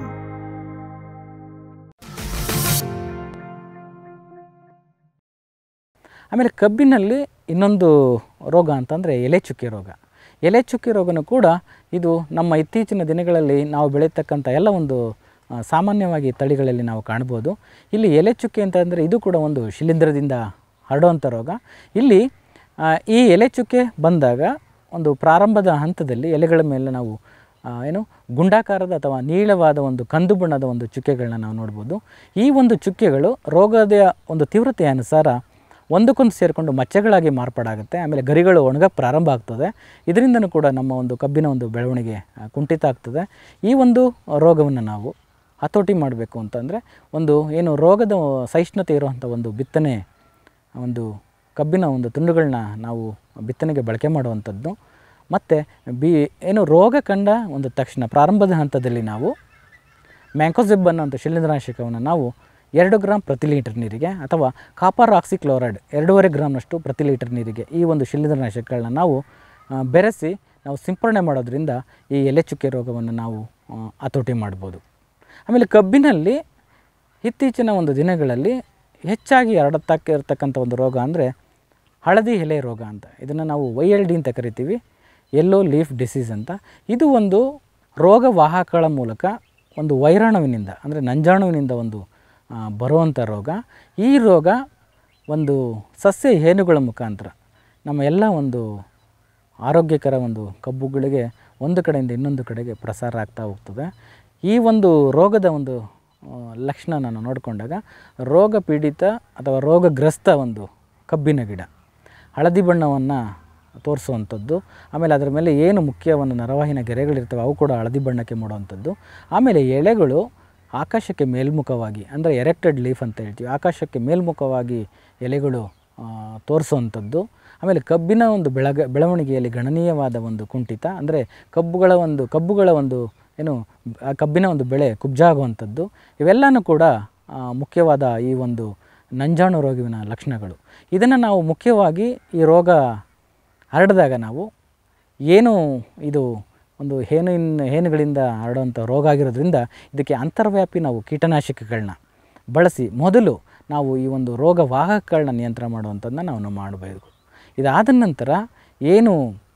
ಆಮೇಲೆ ಕಬ್ಬಿನಲ್ಲಿ ಇನ್ನೊಂದು ರೋಗ ಅಂತಂದರೆ ಎಲೆ ಚುಕ್ಕೆ ರೋಗ ಎಲೆ ಚುಕ್ಕೆ ರೋಗನೂ ಕೂಡ ಇದು ನಮ್ಮ ಇತ್ತೀಚಿನ ದಿನಗಳಲ್ಲಿ ನಾವು ಬೆಳೀತಕ್ಕಂಥ ಎಲ್ಲ ಒಂದು ಆ, ಸಾಮಾನ್ಯವಾಗಿ ತಳಿಗಳಲ್ಲಿ ನಾವು ಕಾಣ್ಬೋದು ಇಲ್ಲಿ ಎಲೆ ಚುಕ್ಕೆ ಅಂತಂದರೆ ಇದು ಕೂಡ ಒಂದು ಶಿಲೀಂಧ್ರದಿಂದ ಹರಡುವಂಥ ರೋಗ ಇಲ್ಲಿ ಆ, ಈ ಎಲೆ ಚುಕ್ಕೆ ಬಂದಾಗ ಒಂದು ಪ್ರಾರಂಭದ ಹಂತದಲ್ಲಿ ಎಲೆಗಳ ಮೇಲೆ ನಾವು ಆ, ಏನು ಗುಂಡಾಕಾರದ ಅಥವಾ ನೀಳವಾದ ಒಂದು ಕಂದು ಬಣ್ಣದ ಒಂದು ಚುಕ್ಕೆಗಳನ್ನ ನಾವು ನೋಡ್ಬೋದು ಈ ಒಂದು ಚುಕ್ಕೆಗಳು ರೋಗದ ಒಂದು ತೀವ್ರತೆಯ ಅನುಸಾರ ಒಂದಕ್ಕೊಂದು ಸೇರಿಕೊಂಡು ಮಚ್ಚೆಗಳಾಗಿ ಮಾರ್ಪಾಡಾಗುತ್ತೆ ಆಮೇಲೆ ಗರಿಗಳು ಒಣಗಕ್ಕೆ ಪ್ರಾರಂಭ ಆಗ್ತದೆ ಇದರಿಂದನೂ ಕೂಡ ನಮ್ಮ ಒಂದು ಕಬ್ಬಿನ ಒಂದು ಬೆಳವಣಿಗೆ ಆ, ಕುಂಠಿತ ಆಗ್ತದೆ ಈ ಒಂದು ರೋಗವನ್ನು ನಾವು ಹತೋಟಿ ಮಾಡಬೇಕು ಅಂತಂದರೆ ಒಂದು ಏನು ರೋಗದ ಸಹಿಷ್ಣುತೆ ಇರುವಂಥ ಒಂದು ಬಿತ್ತನೆ ಒಂದು ಕಬ್ಬಿನ ಒಂದು ತುಂಡುಗಳನ್ನ ನಾವು ಬಿತ್ತನೆಗೆ ಬಳಕೆ ಮಾಡುವಂಥದ್ದು ಮತ್ತು ಬಿ ಏನು ರೋಗ ಕಂಡ ಒಂದು ತಕ್ಷಣ ಪ್ರಾರಂಭದ ಹಂತದಲ್ಲಿ ನಾವು ಮ್ಯಾಂಕೋಸಿಬ್ ಅನ್ನೋಂಥ ಶಿಲೀಂಧ್ರನಾಶಕವನ್ನು ನಾವು ಎರಡು ಗ್ರಾಮ್ ಪ್ರತಿ ಲೀಟರ್ ನೀರಿಗೆ ಅಥವಾ ಕಾಪರ್ ಆಕ್ಸಿಕ್ಲೋರೈಡ್ ಎರಡೂವರೆ ಗ್ರಾಮ್ನಷ್ಟು ಪ್ರತಿ ಲೀಟರ್ ನೀರಿಗೆ ಈ ಒಂದು ಶಿಲೀಂಧ್ರನಾಶಕಗಳನ್ನ ನಾವು ಆ, ಬೆರೆಸಿ ನಾವು ಸಿಂಪರಣೆ ಮಾಡೋದ್ರಿಂದ ಈ ಎಲೆ ಚುಕ್ಕೆ ರೋಗವನ್ನು ನಾವು ಆ, ಹತೋಟಿ ಮಾಡ್ಬೋದು ಆಮೇಲೆ ಕಬ್ಬಿನಲ್ಲಿ ಇತ್ತೀಚಿನ ಒಂದು ದಿನಗಳಲ್ಲಿ ಹೆಚ್ಚಾಗಿ ಹರಡತಕ್ಕ ಇರತಕ್ಕಂಥ ಒಂದು ರೋಗ ಅಂದರೆ ಹಳದಿ ಎಲೆ ರೋಗ ಅಂತ ಇದನ್ನು ನಾವು ವೈ ಎಲ್ ಡಿ ಅಂತ ಕರಿತೀವಿ ಎಲ್ಲೋ ಲೀಫ್ ಡಿಸೀಸ್ ಅಂತ ಇದು ಒಂದು ರೋಗವಾಹಕಗಳ ಮೂಲಕ ಒಂದು ವೈರಾಣುವಿನಿಂದ ಅಂದರೆ ನಂಜಾಣುವಿನಿಂದ ಒಂದು ಆ, ಬರುವಂಥ ರೋಗ ಈ ರೋಗ ಒಂದು ಸಸ್ಯ ಹೇನುಗಳ ಮುಖಾಂತರ ನಮ್ಮ ಎಲ್ಲ ಒಂದು ಆರೋಗ್ಯಕರ ಒಂದು ಕಬ್ಬುಗಳಿಗೆ ಒಂದು ಕಡೆಯಿಂದ ಇನ್ನೊಂದು ಕಡೆಗೆ ಪ್ರಸಾರ ಆಗ್ತಾ ಹೋಗ್ತದೆ ಈ ಒಂದು ರೋಗದ ಒಂದು ಆ, ಲಕ್ಷಣ ನಾನು ನೋಡಿಕೊಂಡಾಗ ರೋಗ ಪೀಡಿತ ಅಥವಾ ರೋಗಗ್ರಸ್ತ ಒಂದು ಕಬ್ಬಿನ ಗಿಡ ಹಳದಿ ಬಣ್ಣವನ್ನು ತೋರಿಸುವಂಥದ್ದು ಆಮೇಲೆ ಅದರ ಮೇಲೆ ಏನು ಮುಖ್ಯ ಒಂದು ನರವಾಹಿನ ಗೆರೆಗಳಿರ್ತವೆ ಅವು ಕೂಡ ಹಳದಿ ಬಣ್ಣಕ್ಕೆ ಮೂಡುವಂಥದ್ದು ಆಮೇಲೆ ಎಲೆಗಳು ಆಕಾಶಕ್ಕೆ ಮೇಲ್ಮುಖವಾಗಿ ಅಂದರೆ ಎರೆಕ್ಟೆಡ್ ಲೀಫ್ ಅಂತ ಹೇಳ್ತೀವಿ ಆಕಾಶಕ್ಕೆ ಮೇಲ್ಮುಖವಾಗಿ ಎಲೆಗಳು ಆ, ತೋರಿಸುವಂಥದ್ದು ಆಮೇಲೆ ಕಬ್ಬಿನ ಒಂದು ಬೆಳಗ ಬೆಳವಣಿಗೆಯಲ್ಲಿ ಗಣನೀಯವಾದ ಒಂದು ಕುಂಠಿತ ಅಂದರೆ ಕಬ್ಬುಗಳ ಒಂದು ಕಬ್ಬುಗಳ ಒಂದು ಏನು ಆ ಕಬ್ಬಿನ ಒಂದು ಬೆಳೆ ಕುಬ್ಜಾಗುವಂಥದ್ದು ಇವೆಲ್ಲನೂ ಕೂಡ ಆ, ಮುಖ್ಯವಾದ ಈ ಒಂದು ನಂಜಾಣು ರೋಗವಿನ ಲಕ್ಷಣಗಳು ಇದನ್ನು ನಾವು ಮುಖ್ಯವಾಗಿ ಈ ರೋಗ ಹರಡಿದಾಗ ನಾವು ಏನು ಇದು ಒಂದು ಹೇನಿನ ಹೇನುಗಳಿಂದ ಹರಡುವಂಥ ರೋಗ ಆಗಿರೋದ್ರಿಂದ ಇದಕ್ಕೆ ಅಂತರ್ವ್ಯಾಪಿ ನಾವು ಕೀಟನಾಶಕಗಳನ್ನ ಬಳಸಿ ಮೊದಲು ನಾವು ಈ ಒಂದು ರೋಗ ವಾಹಕಗಳನ್ನ ನಿಯಂತ್ರಣ ಮಾಡುವಂಥದ್ದನ್ನ ನಾವು ಮಾಡಬೇಕು ಇದಾದ ನಂತರ ಏನು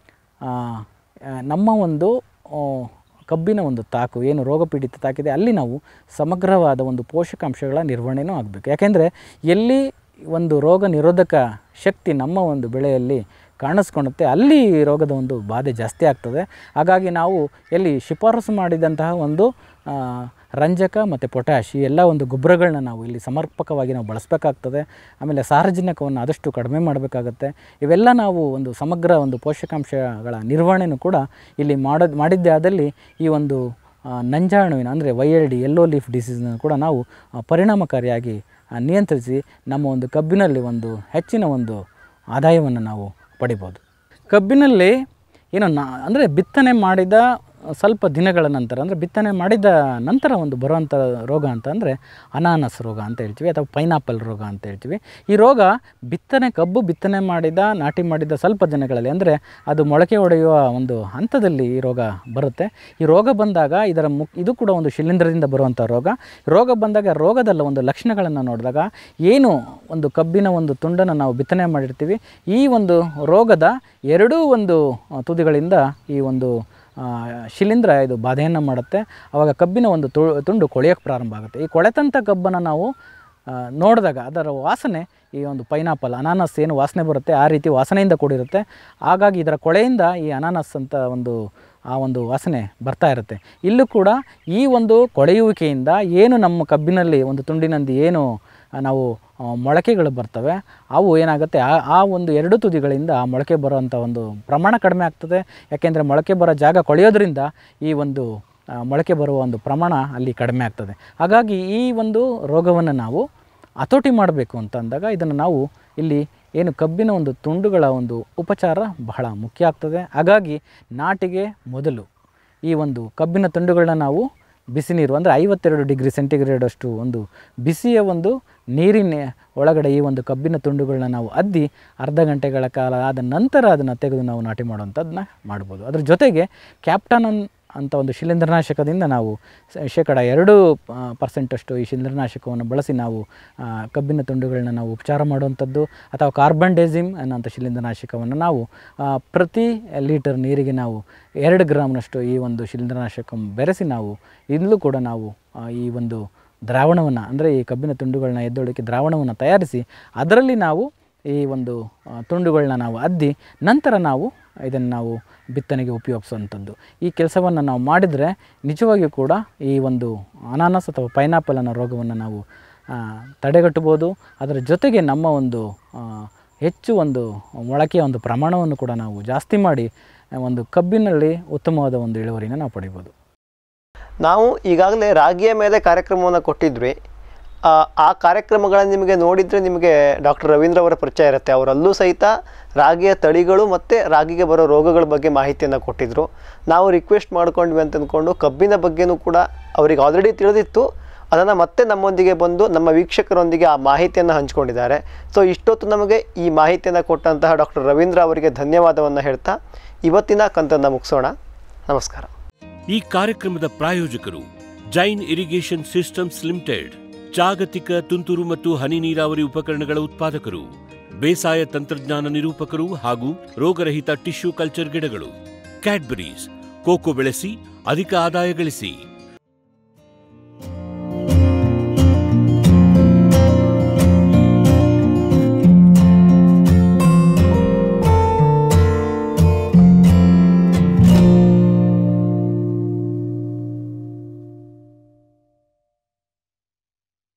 ಆ, ಆ, ನಮ್ಮ ಒಂದು ಆ, ಕಬ್ಬಿನ ಒಂದು ತಾಕು ಏನು ರೋಗಪೀಡಿತ ತಾಕಿದೆ ಅಲ್ಲಿ ನಾವು ಸಮಗ್ರವಾದ ಒಂದು ಪೋಷಕಾಂಶಗಳ ನಿರ್ವಹಣೆನೂ ಆಗಬೇಕು ಯಾಕೆಂದರೆ ಎಲ್ಲಿ ಒಂದು ರೋಗ ನಿರೋಧಕ ಶಕ್ತಿ ನಮ್ಮ ಒಂದು ಬೆಳೆಯಲ್ಲಿ ಕಾಣಿಸ್ಕೊಳುತ್ತೆ ಅಲ್ಲಿ ಈ ರೋಗದ ಒಂದು ಬಾಧೆ ಜಾಸ್ತಿ ಆಗ್ತದೆ ಹಾಗಾಗಿ ನಾವು ಎಲ್ಲಿ ಶಿಫಾರಸು ಮಾಡಿದಂತಹ ಒಂದು ಆ, ರಂಜಕ ಮತ್ತು ಪೊಟ್ಯಾಶ್ ಈ ಎಲ್ಲ ಒಂದು ಗೊಬ್ಬರಗಳನ್ನ ನಾವು ಇಲ್ಲಿ ಸಮರ್ಪಕವಾಗಿ ನಾವು ಬಳಸಬೇಕಾಗ್ತದೆ ಆಮೇಲೆ ಸಾರಜನಕವನ್ನು ಆದಷ್ಟು ಕಡಿಮೆ ಮಾಡಬೇಕಾಗತ್ತೆ ಇವೆಲ್ಲ ನಾವು ಒಂದು ಸಮಗ್ರ ಒಂದು ಪೋಷಕಾಂಶಗಳ ನಿರ್ವಹಣೆನೂ ಕೂಡ ಇಲ್ಲಿ ಮಾಡೋದು ಮಾಡಿದ್ದೇ ಆದಲ್ಲಿ ಈ ಒಂದು ಆ, ನಂಜಾಣುವಿನ ಅಂದರೆ Y L D yellow leaf ಡಿಸೀಸ್ನ ಕೂಡ ನಾವು ಆ, ಪರಿಣಾಮಕಾರಿಯಾಗಿ ಆ, ನಿಯಂತ್ರಿಸಿ ನಮ್ಮ ಒಂದು ಕಬ್ಬಿನಲ್ಲಿ ಒಂದು ಹೆಚ್ಚಿನ ಒಂದು ಆದಾಯವನ್ನು ನಾವು ಪಡಿಬೋದು ಕಬ್ಬಿನಲ್ಲಿ ಏನು ನಾ ಅಂದರೆ ಬಿತ್ತನೆ ಮಾಡಿದ ಸ್ವಲ್ಪ ದಿನಗಳ ನಂತರ ಅಂದರೆ ಬಿತ್ತನೆ ಮಾಡಿದ ನಂತರ ಒಂದು ಬರುವಂಥ ರೋಗ ಅಂತ ಅಂದರೆ ಅನಾನಸ್ ರೋಗ ಅಂತ ಹೇಳ್ತೀವಿ ಅಥವಾ ಪೈನಾಪಲ್ ರೋಗ ಅಂತ ಹೇಳ್ತೀವಿ ಈ ರೋಗ ಬಿತ್ತನೆ ಕಬ್ಬು ಬಿತ್ತನೆ ಮಾಡಿದ ನಾಟಿ ಮಾಡಿದ ಸ್ವಲ್ಪ ದಿನಗಳಲ್ಲಿ ಅಂದರೆ ಅದು ಮೊಳಕೆ ಹೊಡೆಯುವ ಒಂದು ಹಂತದಲ್ಲಿ ಈ ರೋಗ ಬರುತ್ತೆ ಈ ರೋಗ ಬಂದಾಗ ಇದರ ಮುಕ್ ಇದು ಕೂಡ ಒಂದು ಶಿಲೀಂಧ್ರದಿಂದ ಬರುವಂಥ ರೋಗ ರೋಗ ಬಂದಾಗ ರೋಗದಲ್ಲ ಒಂದು ಲಕ್ಷಣಗಳನ್ನು ನೋಡಿದಾಗ ಏನು ಒಂದು ಕಬ್ಬಿನ ಒಂದು ತುಂಡನ್ನು ನಾವು ಬಿತ್ತನೆ ಮಾಡಿರ್ತೀವಿ ಈ ಒಂದು ರೋಗದ ಎರಡೂ ಒಂದು ಆ, ತುದಿಗಳಿಂದ ಈ ಒಂದು ಆ, ಶಿಲೀಂಧ್ರ ಇದು ಬಾಧೆಯನ್ನು ಮಾಡುತ್ತೆ ಆವಾಗ ಕಬ್ಬಿನ ಒಂದು ತು ತುಂಡು ಕೊಳೆಯೋಕ್ಕೆ ಪ್ರಾರಂಭ ಆಗುತ್ತೆ ಈ ಕೊಳೆತಂಥ ಕಬ್ಬನ್ನು ನಾವು ಆ, ನೋಡಿದಾಗ ಅದರ ವಾಸನೆ ಈ ಒಂದು ಪೈನಾಪಲ್ ಅನಾನಸ್ ಏನು ವಾಸನೆ ಬರುತ್ತೆ ಆ ರೀತಿ ವಾಸನೆಯಿಂದ ಕೂಡಿರುತ್ತೆ ಹಾಗಾಗಿ ಇದರ ಕೊಳೆಯಿಂದ ಈ ಅನಾನಸ್ ಅಂತ ಒಂದು ಆ ಒಂದು ವಾಸನೆ ಬರ್ತಾ ಇರುತ್ತೆ ಇಲ್ಲೂ ಕೂಡ ಈ ಒಂದು ಕೊಳೆಯುವಿಕೆಯಿಂದ ಏನು ನಮ್ಮ ಕಬ್ಬಿನಲ್ಲಿ ಒಂದು ತುಂಡಿನಲ್ಲಿ ಏನು ಆ, ನಾವು ಆ, ಮೊಳಕೆಗಳು ಬರ್ತವೆ ಅವು ಏನಾಗುತ್ತೆ ಆ ಆ ಒಂದು ಎರಡು ತುದಿಗಳಿಂದ ಆ ಮೊಳಕೆ ಬರುವಂಥ ಒಂದು ಪ್ರಮಾಣ ಕಡಿಮೆ ಆಗ್ತದೆ ಯಾಕೆಂದರೆ ಮೊಳಕೆ ಬರೋ ಜಾಗ ಕೊಳೆಯೋದ್ರಿಂದ ಈ ಒಂದು ಆ, ಮೊಳಕೆ ಬರುವ ಒಂದು ಪ್ರಮಾಣ ಅಲ್ಲಿ ಕಡಿಮೆ ಆಗ್ತದೆ ಹಾಗಾಗಿ ಈ ಒಂದು ರೋಗವನ್ನು ನಾವು ಹತೋಟಿ ಮಾಡಬೇಕು ಅಂತ ಅಂದಾಗ ಇದನ್ನು ನಾವು ಇಲ್ಲಿ ಏನು ಕಬ್ಬಿನ ಒಂದು ತುಂಡುಗಳ ಒಂದು ಉಪಚಾರ ಬಹಳ ಮುಖ್ಯ ಆಗ್ತದೆ ಹಾಗಾಗಿ ನಾಟಿಗೆ ಮೊದಲು ಈ ಒಂದು ಕಬ್ಬಿನ ತುಂಡುಗಳನ್ನ ನಾವು ಬಿಸಿ ನೀರು ಅಂದರೆ ಐವತ್ತೆರಡು ಡಿಗ್ರಿ ಸೆಂಟಿಗ್ರೇಡ್ ಅಷ್ಟು ಒಂದು ಬಿಸಿಯ ಒಂದು ನೀರಿನ ಒಳಗಡೆ ಈ ಒಂದು ಕಬ್ಬಿನ ತುಂಡುಗಳನ್ನ ನಾವು ಅದ್ದಿ ಅರ್ಧ ಗಂಟೆಗಳ ಕಾಲ ಆದ ನಂತರ ಅದನ್ನು ತೆಗೆದು ನಾವು ನಾಟಿ ಮಾಡುವಂಥದ್ದನ್ನ ಮಾಡ್ಬೋದು ಅದ್ರ ಜೊತೆಗೆ ಕ್ಯಾಪ್ಟನ್ ಅಂತ ಒಂದು ಶಿಲೀಂಧ್ರನಾಶಕದಿಂದ ನಾವು ಸ- ಶೇಕಡ ಎರಡು ಪರ್ಸೆಂಟಷ್ಟು ಈ ಶಿಲೀಂಧ್ರನಾಶಕವನ್ನು ಬಳಸಿ ನಾವು ಆ, ಕಬ್ಬಿನ ತುಂಡುಗಳನ್ನ ನಾವು ಉಪಚಾರ ಮಾಡುವಂಥದ್ದು ಅಥವಾ ಕಾರ್ಬನ್ ಡೇಸಿಮ್ ಅನ್ನೋಂಥ ಶಿಲೀಂಧ್ರನಾಶಕವನ್ನು ನಾವು ಆ, ಪ್ರತಿ ಲೀಟರ್ ನೀರಿಗೆ ನಾವು ಎರಡು ಗ್ರಾಮ್ನಷ್ಟು ಈ ಒಂದು ಶಿಲೀಂಧ್ರನಾಶಕ ಬೆರೆಸಿ ನಾವು ಇಲ್ಲೂ ಕೂಡ ನಾವು ಆ, ಈ ಒಂದು ದ್ರಾವಣವನ್ನು ಅಂದರೆ ಈ ಕಬ್ಬಿನ ತುಂಡುಗಳನ್ನ ಎದ್ದೊಳಕ್ಕೆ ದ್ರಾವಣವನ್ನು ತಯಾರಿಸಿ ಅದರಲ್ಲಿ ನಾವು ಈ ಒಂದು ಆ, ತುಂಡುಗಳನ್ನ ನಾವು ಅದ್ದಿ ನಂತರ ನಾವು ಇದನ್ನು ನಾವು ಬಿತ್ತನೆಗೆ ಉಪಯೋಗಿಸುವಂಥದ್ದು ಈ ಕೆಲಸವನ್ನು ನಾವು ಮಾಡಿದರೆ ನಿಜವಾಗಿಯೂ ಕೂಡ ಈ ಒಂದು ಅನಾನಸ್ ಅಥವಾ ಪೈನಾಪಲ್ ಅನ್ನೋ ರೋಗವನ್ನು ನಾವು ಆ, ತಡೆಗಟ್ಟಬೋದು ಅದರ ಜೊತೆಗೆ ನಮ್ಮ ಒಂದು ಆ, ಹೆಚ್ಚು ಒಂದು ಮೊಳಕೆಯ ಒಂದು ಪ್ರಮಾಣವನ್ನು ಕೂಡ ನಾವು ಜಾಸ್ತಿ ಮಾಡಿ ಆ, ಒಂದು ಕಬ್ಬಿನಲ್ಲಿ ಉತ್ತಮವಾದ ಒಂದು ಇಳುವರಿನ ನಾವು ಪಡಿಬೋದು ನಾವು ಈಗಾಗಲೇ ರಾಗಿಯ ಮೇಲೆ ಕಾರ್ಯಕ್ರಮವನ್ನು ಕೊಟ್ಟಿದ್ವಿ ಆ, ಆ ಕಾರ್ಯಕ್ರಮಗಳನ್ನು ನಿಮಗೆ ನೋಡಿದರೆ ನಿಮಗೆ ಡಾಕ್ಟರ್ ರವೀಂದ್ರ ಅವರ ಪರಿಚಯ ಇರುತ್ತೆ ಅವರಲ್ಲೂ ಸಹಿತ ರಾಗಿಯ ತಳಿಗಳು ಮತ್ತು ರಾಗಿಗೆ ಬರೋ ರೋಗಗಳ ಬಗ್ಗೆ ಮಾಹಿತಿಯನ್ನು ಕೊಟ್ಟಿದ್ದರು ನಾವು ರಿಕ್ವೆಸ್ಟ್ ಮಾಡ್ಕೊಂಡ್ವಿ ಅಂತ ಅಂದ್ಕೊಂಡು ಕಬ್ಬಿನ ಬಗ್ಗೆನೂ ಕೂಡ ಅವರಿಗೆ ಆಲ್ರೆಡಿ ತಿಳಿದಿತ್ತು ಅದನ್ನು ಮತ್ತೆ ನಮ್ಮೊಂದಿಗೆ ಬಂದು ನಮ್ಮ ವೀಕ್ಷಕರೊಂದಿಗೆ ಆ ಮಾಹಿತಿಯನ್ನು ಹಂಚ್ಕೊಂಡಿದ್ದಾರೆ ಸೊ ಇಷ್ಟೊತ್ತು ನಮಗೆ ಈ ಮಾಹಿತಿಯನ್ನು ಕೊಟ್ಟಂತಹ ಡಾಕ್ಟರ್ ರವೀಂದ್ರ ಅವರಿಗೆ ಧನ್ಯವಾದವನ್ನು ಹೇಳ್ತಾ ಇವತ್ತಿನ ಕಂತನ್ನು ಮುಗಿಸೋಣ ನಮಸ್ಕಾರ ಈ ಕಾರ್ಯಕ್ರಮದ ಪ್ರಾಯೋಜಕರು ಜೈನ್ ಇರಿಗೇಷನ್ ಸಿಸ್ಟಮ್ಸ್ ಲಿಮಿಟೆಡ್ ಜಾಗತಿಕ ತುಂತುರು ಮತ್ತು ಹನಿ ನೀರಾವರಿ ಉಪಕರಣಗಳ ಉತ್ಪಾದಕರು ಬೇಸಾಯ ತಂತ್ರಜ್ಞಾನ ನಿರೂಪಕರು ಹಾಗೂ ರೋಗರಹಿತ ಟಿಶ್ಯೂ ಕಲ್ಚರ್ ಗಿಡಗಳು ಕ್ಯಾಡ್ಬರೀಸ್ ಕೋಕೋ ಬೆಳೆಸಿ ಅಧಿಕ ಆದಾಯ ಗಳಿಸಿ